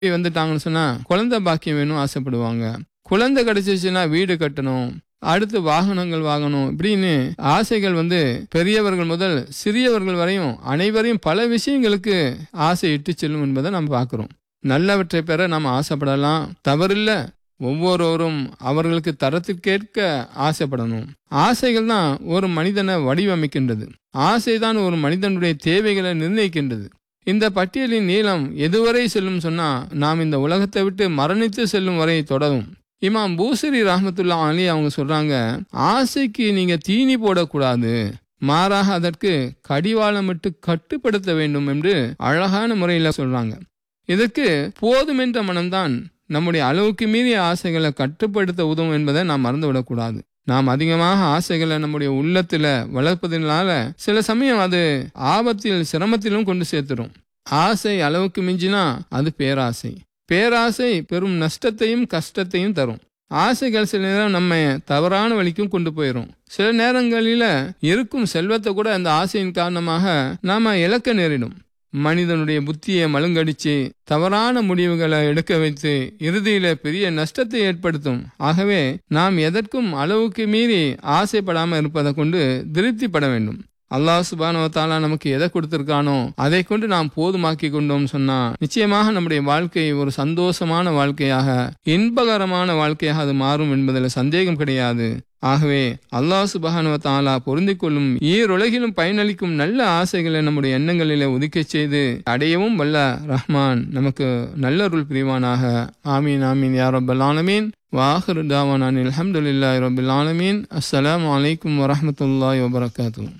வந்துட்டாங்கன்னு சொன்னா குழந்தை பாக்கியம் வேணும் ஆசைப்படுவாங்க குழந்தை கிடைச்சிச்சுன்னா வீடு கட்டணும் அடுத்து வாகனங்கள் வாங்கணும் இப்படின்னு ஆசைகள் வந்து பெரியவர்கள் முதல் சிறியவர்கள் வரையும் அனைவரையும் பல விஷயங்களுக்கு ஆசை இட்டு செல்லும் என்பதை நம்ம பார்க்கிறோம் நல்லவற்றை பெற நாம் ஆசைப்படலாம் தவறில்ல ஒவ்வொருவரும் அவர்களுக்கு தரத்திற்கேற்க ஆசைப்படணும் ஆசைகள் தான் ஒரு மனிதனை வடிவமைக்கின்றது ஆசைதான் ஒரு மனிதனுடைய தேவைகளை நிர்ணயிக்கின்றது இந்த பட்டியலின் நீளம் எதுவரை செல்லும் சொன்னா நாம் இந்த உலகத்தை விட்டு மரணித்து செல்லும் வரை தொடரும் இமாம் பூசரி ரஹமத்துல்லா அலி அவங்க சொல்றாங்க ஆசைக்கு நீங்க தீனி போடக்கூடாது மாறாக அதற்கு கடிவாளமிட்டு கட்டுப்படுத்த வேண்டும் என்று அழகான முறையில் சொல்றாங்க இதற்கு போதுமென்ற மனம்தான் நம்முடைய அளவுக்கு மீறிய ஆசைகளை கட்டுப்படுத்த உதவும் என்பதை நாம் மறந்துவிடக்கூடாது நாம் அதிகமாக ஆசைகளை நம்முடைய உள்ளத்துல வளர்ப்பதனால சில சமயம் அது ஆபத்தில் சிரமத்திலும் கொண்டு சேர்த்துரும் ஆசை அளவுக்கு மிஞ்சினா அது பேராசை பேராசை பெரும் நஷ்டத்தையும் கஷ்டத்தையும் தரும் ஆசைகள் சில நேரம் நம்ம தவறான வழிக்கும் கொண்டு போயிடும் சில நேரங்களில இருக்கும் செல்வத்தை கூட அந்த ஆசையின் காரணமாக நாம இழக்க நேரிடும் மனிதனுடைய புத்தியை மழுங்கடிச்சு தவறான முடிவுகளை எடுக்க வைத்து இறுதியில பெரிய நஷ்டத்தை ஏற்படுத்தும் ஆகவே நாம் எதற்கும் அளவுக்கு மீறி ஆசைப்படாம இருப்பதை கொண்டு திருப்திப்பட வேண்டும் அல்லாஹ் சுபானவத்தாலா நமக்கு எதை கொடுத்திருக்கானோ அதை கொண்டு நாம் போதுமாக்கி கொண்டோம் சொன்னா நிச்சயமாக நம்முடைய வாழ்க்கை ஒரு சந்தோஷமான வாழ்க்கையாக இன்பகரமான வாழ்க்கையாக அது மாறும் என்பதில் சந்தேகம் கிடையாது ஆகவே அல்லாஹ் சுபஹானுவத்தாலா பொருந்திக் கொள்ளும் ஈருலகிலும் பயனளிக்கும் நல்ல ஆசைகளை நம்முடைய எண்ணங்களிலே ஒதுக்கச் செய்து அடையவும் வல்ல ரஹ்மான் நமக்கு நல்லருள் புரிவானாக ஆமீன் ஆமீன் யா ரப்பல் ஆலமீன் வாஹிர் தாவானான் அல்ஹம்துலில்லாஹி ரப்பில் ஆலமீன் அஸ்ஸலாமு அலைக்கும் வரஹ்மத்துல்லாஹி வபரகாத்துஹு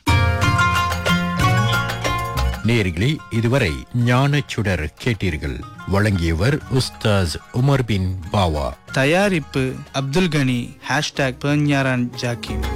நேர்களே இதுவரை ஞானச் சுடர் கேட்டீர்கள் வழங்கியவர் உஸ்தாஸ் உமர் பின் பாவா தயாரிப்பு அப்துல் கனி ஹேஷ்டாக் பெர்ஞாரான் ஜாக்கிம்